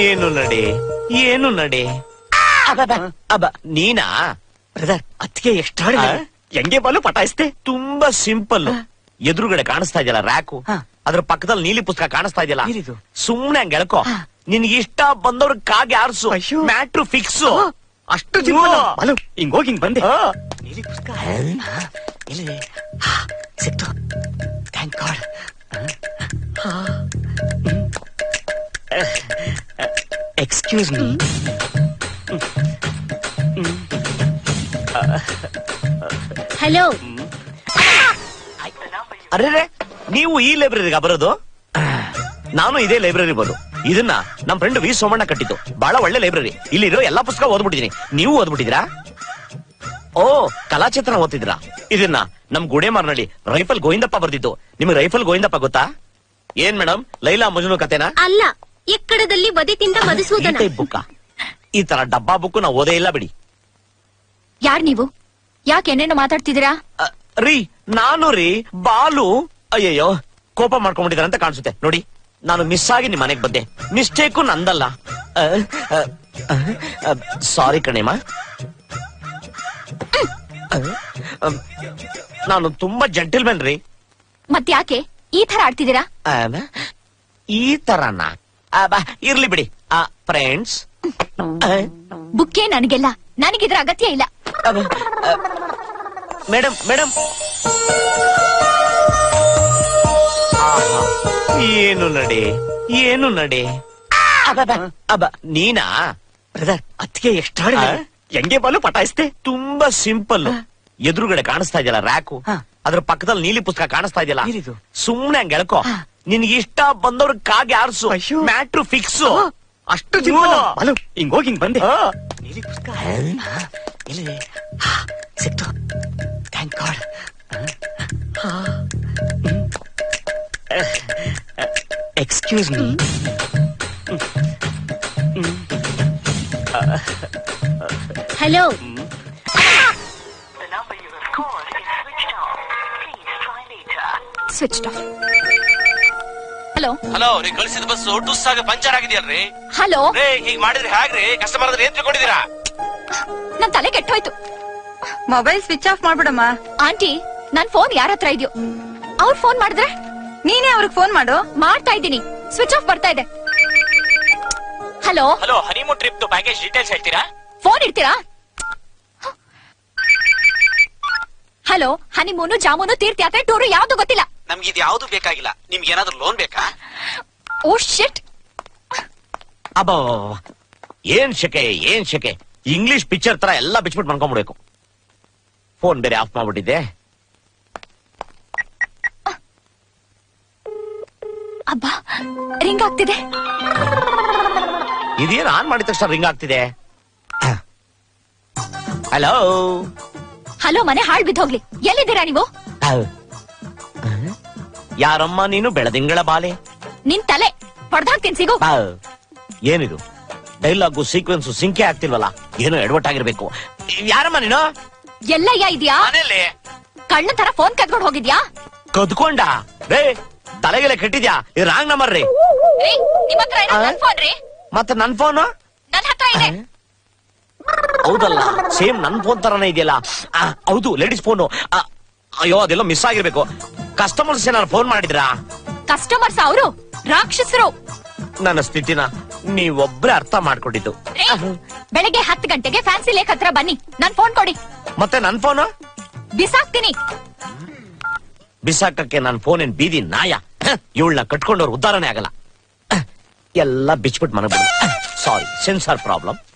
ಏನು ನಡೆ ಏನು ನಡೆ ಅಬ್ಬಬ್ಬ, ಅಬ್ಬ ನೀನಾ ಬ್ರದರ್ ಅತ್ತಿಗೆ ಎಷ್ಟಾಡ ಆ? ಹೆಂಗೆ ಬಾಲು ಪಟಾಯಿಸ್ತೆ ತುಂಬಾ ಸಿಂಪಲ್ ಎದುರುಗಡೆ ಕಾಣಿಸ್ತಾ ಇದೆಯಲ್ಲ ರ್ಯಾಕು ಹಾ. ಅದ್ರ ಪಕ್ಕದಲ್ಲಿ ನೀಲಿ ಪುಸ್ತಕ ಕಾಣಿಸ್ತಾ ಇದೆಯಲ್ಲ ಏನಿದು? ಸುಮ್ನೆ ಹಂಗೆ ಎಳ್ಕೊ ಹಾ. ನಿನ್ಗೆ ಇಷ್ಟ ಬಂದವ್ರ ಕಾಗೆ ಆರ್ಸು ಅಯ್ಯೋ. ಮ್ಯಾಟ್ರು ಫಿಕ್ಸ್ ಅಷ್ಟು ಚಿಕ್ಕ ಹ್ಞೂ. ಬಾಲು ಹಿಂಗ್ ಹೋಗಿ ಹಿಂಗ್ ಬಂದೆ ನೀಲಿ ಪುಸ್ತಕ ಎಲ್ಲಿ ಹಾ, ಸಿಕ್ತು thank god excuse me hello ಅರೆ ನೀವು ಈ ಲೈಬ್ರರಿಗ ಬರೋದು ನಾನು ಇದೇ ಲೈಬ್ರರಿ ಬರೋದು ಇದನ್ನ ನಮ್ ಫ್ರೆಂಡ್ ವಿ ಸೋಮಣ್ಣ ಕಟ್ಟಿದ್ದು ಬಹಳ ಒಳ್ಳೆ ಲೈಬ್ರರಿ ಇಲ್ಲಿರೋ ಎಲ್ಲಾ ಪುಸ್ತಕ ಓದ್ಬಿಟ್ಟಿದೀನಿ ನೀವು ಓದ್ಬಿಟ್ಟಿದ್ರಾ ಓ ಕಲಾಚಿತ್ರಣ ಓದ್ತಿದ್ರಾ ಇದನ್ನ ನಮ್ ಗುಡೆ ಮಾರ್ನಳ್ಳಿ ರೈಫಲ್ ಗೋವಿಂದಪ್ಪ ಬರ್ದಿದ್ದು ನಿಮ್ಗೆ ರೈಫಲ್ ಗೋವಿಂದಪ್ಪ ಗೊತ್ತಾ ಏನ್ ಮೇಡಮ್ ಲೈಲಾ ಮಜ್ನು ಕತೆನಾ ಅಲ್ಲ ಎಕ್ಕಡದಲ್ಲಿ ಬದಿ ತಿಂದ ಮಧುಸೂದನ ಬುಕ್ಕ ಈ ತರ ಡಬ್ಬಾ ಬುಕ್ ನಾ ಓದೇ ಇಲ್ಲ ಬಿಡಿ ಯಾರ್ ನೀವು ಯಾಕೆ ಏನೇನೋ ಮಾತಾಡ್ತಿದ್ದೀರಾ ಅ, ರೀ ನಾನು ರೀ ಬಾಲು ಅಯ್ಯಯ್ಯೋ ಕೋಪ ಮಾಡ್ಕೊಂಡ್ಬಿಟ್ಟಿದಾರೆ ಅಂತ ಕಾಣಿಸುತ್ತೆ ನೋಡಿ ನಾನು ಮಿಸ್ ಆಗಿ ನಿಮ್ ಮನೆಗ್ ಬಂದೆ ಮಿಸ್ಟೇಕು ನಂದಲ್ಲ ಸಾರಿ ಕಣೇಮ ನಾನು ತುಂಬಾ ಜೆಂಟಲ್ಮೆನ್ ರೀ ಮತ್ ಯಾಕೆ ಈ ತರ ಆಡ್ತಿದ್ದೀರಾ ಆ, ಈ ತರನ ಆ, ಬಾ, ಇರ್ಲಿ ಬಿಡಿ ಫ್ರೆಂಡ್ಸ್ ಬುಕ್ಕೇ ನನಗೆಲ್ಲ ನನಗಿದ್ರ ಅಗತ್ಯ ಇಲ್ಲ ಮೇಡಮ್ ಮೇಡಮ್ ಏನು ನಡೆ ಏನು ನಡೆ ಅಬ್ಬಬ್ಬ, ಅಬ್ಬ ನೀನಾ ಬ್ರದರ್ ಅತ್ತಿಗೆ ಎಷ್ಟಾಡ ಆ? ಹೆಂಗೆ ಬಾಲು ಪಟಾಯಿಸ್ತೆ ತುಂಬಾ ಸಿಂಪಲ್ ಎದುರುಗಡೆ ಕಾಣಿಸ್ತಾ ಇದೆಯಲ್ಲ ರ್ಯಾಕು ಹಾ. ಅದ್ರ ಪಕ್ಕದಲ್ಲಿ ನೀಲಿ ಪುಸ್ತಕ ಕಾಣಿಸ್ತಾ ಇದೆಯಲ್ಲ ಏನಿದು? ಸುಮ್ನೆ ಹಂಗೆ ಎಳ್ಕೊ ಹಾ. ನಿನ್ಗೆ ಇಷ್ಟ ಬಂದವ್ರ ಕಾಗೆ ಆರ್ಸು ಅಯ್ಯೋ. ಮ್ಯಾಟ್ರು ಫಿಕ್ಸ್ ಅಷ್ಟು ಚಿಕ್ಕ ಹ್ಞೂ. ಬಾಲು ಹಿಂಗ್ ಹೋಗಿ ಹಿಂಗ್ ಬಂದೆ ನೀಲಿ ಪುಸ್ತಕ ಎಲ್ಲಿ ಹಾ, ಸಿಕ್ತು thank god excuse me hello switch off hello hello ನೀ ಕಳಿಸಿದ ಬಸ್ ಟುಸ್ ಆಗಿ ಪಂಚರ್ ಆಗಿದೆಯಲ್ರಿ ಹಲೋ ರೇ ಹೀಗ್ ಮಾಡಿದ್ರೆ ಹೇಗ್ರಿ ಕಸ್ಟಮರ್ ಅಂದ್ರೆ ಏನ್ ತಿಳ್ಕೊಂಡಿದೀರಾ ನನ್ ತಲೆ ಕೆಟ್ಟೋಯ್ತು ಮೊಬೈಲ್ ಸ್ವಿಚ್ ಆಫ್ ಮಾಡ್ಬಿಡಮ್ಮ ಆಂಟಿ ನನ್ ಫೋನ್ ಯಾರ ಹತ್ರ ಇದೆಯೋ ಅವ್ರ ಫೋನ್ ಮಾಡಿದ್ರೆ ನೀನೇ ಅವ್ರಿಗೆ ಫೋನ್ ಮಾಡು ಮಾಡ್ತಾ ಇದ್ದೀನಿ ಸ್ವಿಚ್ ಆಫ್ ಬರ್ತಾ ಇದೆ hello hello honeymoon trip package details ಹೇಳ್ತೀರಾ ಫೋನ್ ಇಡ್ತೀರಾ ಹಲೋ ಹನಿಮೂನು ಜಾಮೂನು ತೀರ್ಥಯಾತ್ರೆ ಟೂರು ಯಾವ್ದು ಗೊತ್ತಿಲ್ಲ ನಮ್ಗೆ ಇದು ಯಾವ್ದು ಬೇಕಾಗಿಲ್ಲ ನಿಮ್ಗೆ ಏನಾದ್ರು ಲೋನ್ ಬೇಕಾ ಓ ಶಿಟ್ ಅಬ್ಬ ಏನ್ ಶಕೆ ಏನ್ ಶಕೆ ಇಂಗ್ಲಿಷ್ ಪಿಕ್ಚರ್ ತರ ಎಲ್ಲ ಬಿಚ್ಬಿಟ್ಟು ಮಾಡ್ಕೊಂಡ್ಬಿಡ್ಬೇಕು ಫೋನ್ ಬೇರೆ ಆಫ್ ಮಾಡ್ಬಿಟ್ಟಿದ್ದೆ ಅಬ್ಬಾ ರಿಂಗ್ ಆಗ್ತಿದೆ ಇದೇನ್ ಆನ್ ಮಾಡಿದ ತಕ್ಷಣ ರಿಂಗ್ ಆಗ್ತಿದೆ ಹಲೋ ಹಲೋ ಮನೆ ಹಾಳ್ ಬಿದ್ದು ಹೋಗ್ಲಿ ಎಲ್ಲಿದ್ದೀರಾ ನೀವು ಯಾರಮ್ಮ ನೀನು ಬೆಳದಿಂಗಳ ಬಾಲೆ ನಿನ್ ತಲೆ ಹೊಡ್ದಾಕ್ತೀನಿ ಸಿಗು ಆ, ಏನಿದು ಡೈಲಾಗು ಸೀಕ್ವೆನ್ಸ್ ಸಿಂಕೆ ಆಗ್ತಿಲ್ವಲ್ಲ ಏನೋ ಎಡವಟ್ ಆಗಿರ್ಬೇಕು ಯಾರಮ್ಮ ನೀನು ಎಲ್ಲಯ್ಯ ಇದ್ಯಾ ಮನೇಲಿ ಕಳ್ಳ ತರ ಫೋನ್ ಕದ್ಕೊಂಡು ಹೋಗಿದ್ಯಾ ಕದ್ಕೊಂಡ ರೇ ತಲೆಗೆಲೆ ಕೆಟ್ಟಿದ್ಯಾ ಇದು ರಾಂಗ್ ನಂಬರ್ ರೀ ರೀ, ನಿಮ್ ಹತ್ರ ಇರೋದ್ ನನ್ ಫೋನ್ ರೀ ಮತ್ತೆ ನನ್ ಫೋನು ನನ್ ಹತ್ರ ಇದೆ ಹೌದಲ್ಲ ಸೇಮ್ ನನ್ ಫೋನ್ ತರನೇ ಇದೆಯಲ್ಲ ಆ, ಹೌದು ಲೇಡೀಸ್ ಫೋನು ಅಯ್ಯೋ ಅದೆಲ್ಲ ಮಿಸ್ ಆಗಿರ್ಬೇಕು ಕಸ್ಟಮರ್ಸ್ ಏನಾರು ಫೋನ್ ಮಾಡಿದ್ರಾ ಕಸ್ಟಮರ್ಸ್ ಅವರು ರಾಕ್ಷಸರು ನನ್ನ ಸ್ಥಿತಿನ ನೀವೊಬ್ರೇ ಅರ್ಥ ಮಾಡ್ಕೊಂಡಿದ್ದು ರೀ, ಬೆಳಗ್ಗೆ ಹತ್ತು ಗಂಟೆಗೆ ಫ್ಯಾನ್ಸಿ ಲೇಕ್ ಹತ್ರ ಬನ್ನಿ ನನ್ ಫೋನ್ ಕೊಡಿ ಮತ್ತೆ ನನ್ ಫೋನು ಬಿಸಾಕ್ತೀನಿ ಬಿಸಾಕಕ್ಕೆ ನನ್ ಫೋನ್ ಏನ್ ಬೀದಿ ನಾಯ ಇವಳನ್ನ ಕಟ್ಕೊಂಡವ್ರು ಉದ್ದಾರನೇ ಆಗಲ್ಲ ಎಲ್ಲ ಬಿಚ್ಬಿಟ್ಟು ಮನೆ ಸಾರಿ ಸೆನ್ಸಾರ್ ಪ್ರಾಬ್ಲಮ್